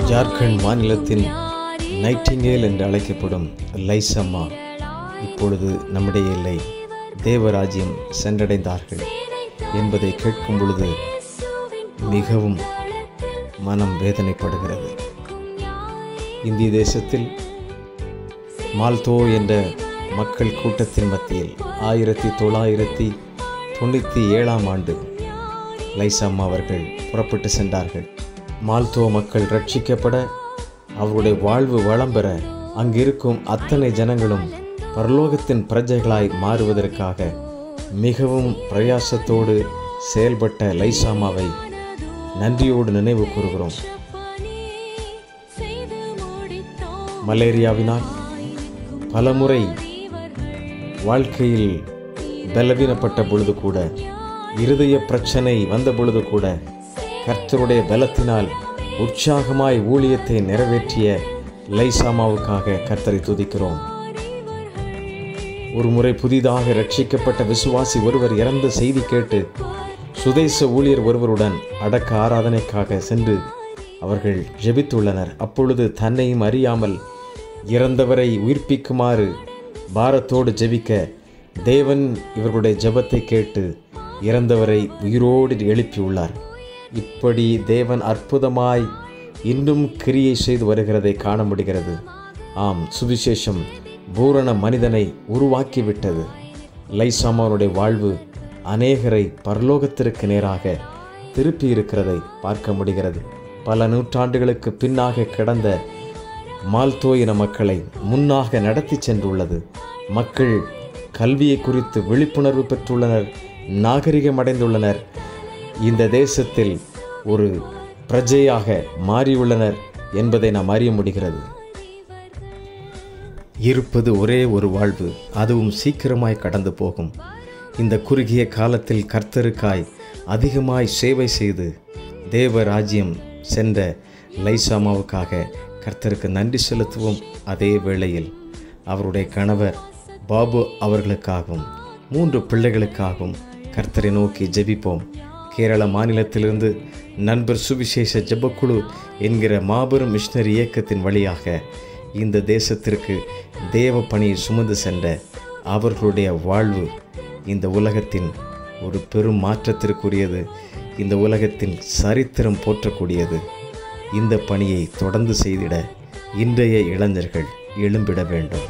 ஜார்க்கண்ட் மாநிலத்தின் நைட்டிங்கேல் என்று அழைக்கப்படும் லைசம்மா இப்பொழுது நம்முடைய இல்லை தேவராஜ்யம் சென்றடைந்தார்கள் என்பதை கேட்கும் பொழுது மிகவும் மனம் வேதனைப்படுகிறது இந்திய தேசத்தில் மால்தோ என்ற மக்கள் கூட்டத்தின் மத்தியில் ஆயிரத்தி தொள்ளாயிரத்தி தொண்ணூற்றி ஏழாம் ஆண்டு லைசம்மா அவர்கள் புறப்பட்டு சென்றார்கள் மால்தோ மக்கள் ரட்சிக்கப்பட அவருடைய வாழ்வு வளம் பெற அங்கிருக்கும் அத்தனை ஜனங்களும் பரலோகத்தின் பிரஜைகளாய் மாறுவதற்காக மிகவும் பிரயாசத்தோடு செயல்பட்ட லைசாமாவை நன்றியோடு நினைவு கூறுகிறோம் மலேரியாவினால் பலமுறை வாழ்க்கையில் பலவீனப்பட்ட பொழுது கூட இருதய பிரச்சனை வந்த பொழுது கூட கர்த்தருடைய பலத்தினால் உற்சாகமாய் ஊழியத்தை நிறைவேற்றிய லைசாமாவுக்காக கர்த்தரை துதிக்கிறோம் ஒரு முறை புதிதாக ரட்சிக்கப்பட்ட விசுவாசி ஒருவர் இறந்த செய்தி கேட்டு சுதேச ஊழியர் ஒருவருடன் அடக்க ஆராதனைக்காக சென்று அவர்கள் ஜெபித்துள்ளனர் அப்பொழுது தன்னையும் அறியாமல் இறந்தவரை உயிர்ப்பிக்குமாறு பாரத்தோடு ஜெபிக்க தேவன் இவர்களுடைய ஜெபத்தை கேட்டு இறந்தவரை உயிரோடு எழுப்பியுள்ளார் இப்படி தேவன் அற்புதமாய் இன்னும் கிரியை செய்து வருகிறதை காண முடிகிறது ஆம் சுவிசேஷம் பூரண மனிதனை உருவாக்கிவிட்டது லைசாமாவுடைய வாழ்வு அநேகரை பரலோகத்திற்கு நேராக திருப்பி இருக்கிறதை பார்க்க முடிகிறது பல நூற்றாண்டுகளுக்கு பின்னாக கிடந்த மால்தோ இன மக்களை முன்னாக நடத்தி சென்றுள்ளது மக்கள் கல்வியை குறித்து விழிப்புணர்வு பெற்றுள்ளனர் நாகரிகம் அடைந்துள்ளனர் இந்த தேசத்தில் ஒரு பிரஜையாக மாறியுள்ளனர் என்பதை நாம் அறிய முடிகிறது இருப்பது ஒரே ஒரு வாழ்வு அதுவும் சீக்கிரமாய் கடந்து போகும் இந்த குறுகிய காலத்தில் கர்த்தருக்காய் அதிகமாய் சேவை செய்து தேவ ராஜ்யம் சென்ற லைசாமாவுக்காக கர்த்தருக்கு நன்றி செலுத்துவோம் அதே வேளையில் அவருடைய கணவர் பாபு அவர்களுக்காகவும் மூன்று பிள்ளைகளுக்காகவும் கர்த்தரை நோக்கி ஜெபிப்போம் கேரள மாநிலத்திலிருந்து நண்பர் சுவிசேஷ ஜெபக்குழு என்கிற மாபெரும் மிஷினரி இயக்கத்தின் வழியாக இந்த தேசத்திற்கு தேவ பணியை சுமந்து சென்ற அவர்களுடைய வாழ்வு இந்த உலகத்தின் ஒரு பெரும் மாற்றத்திற்குரியது இந்த உலகத்தின் சரித்திரம் போற்றக்கூடியது இந்த பணியை தொடர்ந்து செய்திட இன்றைய இளைஞர்கள் எழும்பிட வேண்டும்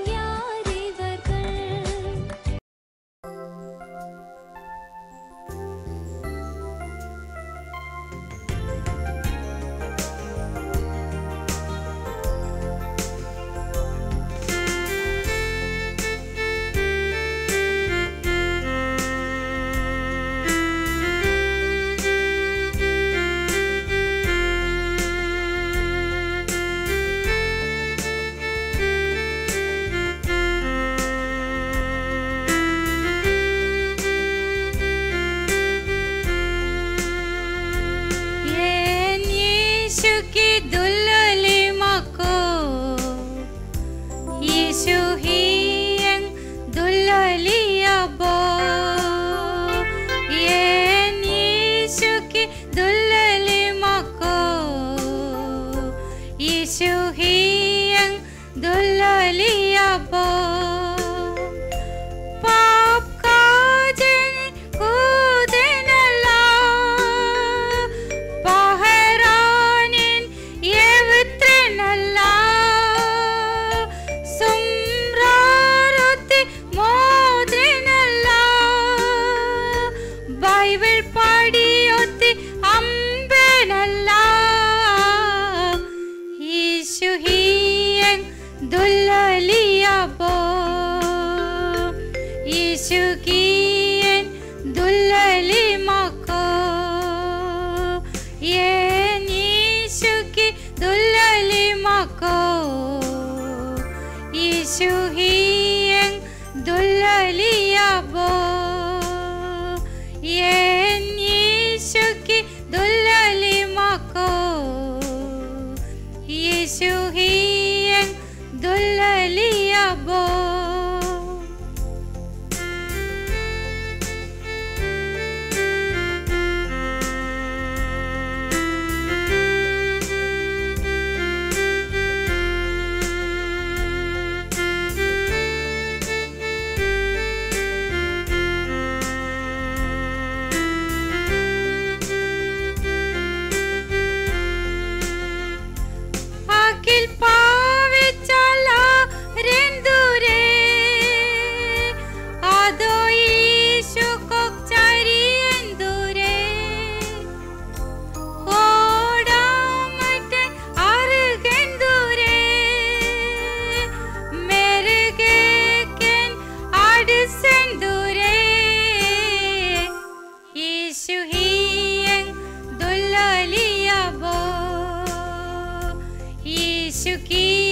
என் இயேசுக்கு துல்லலி மக்கோ இயேசு ஹியங் துல்லலி அபோ என் இயேசுக்கு துல்லலி மக்கோ இயேசு ஹியங் துல்லலி அபோ पाप काजन कूदनला पहरानिन येवत्रनला सुम्रारुति मोद्रनला ബൈബിൾ പാടിയൊത്തി അമ്പനല്ല യേശുഹിയൻ ദുല്ലലിയബോ യേശുകിയൻ ദുല്ലലി മക്കോ യേൻ യേശുക്കി ദുല്ലലി മക്കോ യേശുഹിയൻ ദുല്ലലിയബോ യേൻ യേശുക്കി ദുല്ലലി മക്കോ യേശുഹിയൻ ദുല്ലലിയബോ यीशु की